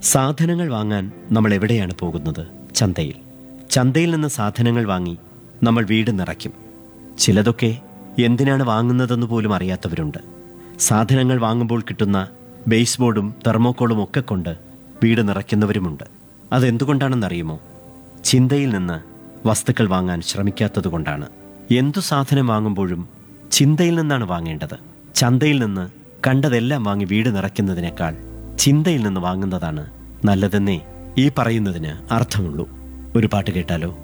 സാധനങ്ങൾ വാങ്ങാൻ നമ്മൾ എവിടെയാണ് പോകുന്നത് ചന്തയിൽ ചന്തയിൽ നിന്ന് സാധനങ്ങൾ വാങ്ങി നമ്മൾ വീട് നിറയ്ക്കും ചിലതൊക്കെ എന്തിനാണ് വാങ്ങുന്നതെന്ന് പോലും അറിയാത്തവരുണ്ട് സാധനങ്ങൾ വാങ്ങുമ്പോൾ കിട്ടുന്ന ബേസ് ബോർഡും തെർമോക്കോളും ഒക്കെ കൊണ്ട് വീട് നിറയ്ക്കുന്നവരുമുണ്ട് അതെന്തുകൊണ്ടാണെന്നറിയുമോ ചിന്തയിൽ നിന്ന് വസ്തുക്കൾ വാങ്ങാൻ ശ്രമിക്കാത്തതുകൊണ്ടാണ് എന്തു സാധനം വാങ്ങുമ്പോഴും ചിന്തയിൽ നിന്നാണ് വാങ്ങേണ്ടത് ചന്തയിൽ നിന്ന് കണ്ടതെല്ലാം വാങ്ങി വീട് നിറയ്ക്കുന്നതിനേക്കാൾ ചിന്തയിൽ നിന്ന് വാങ്ങുന്നതാണ് നല്ലതെന്നേ ഈ പറയുന്നതിന് അർത്ഥമുള്ളൂ ഒരു പാട്ട് കേട്ടാലോ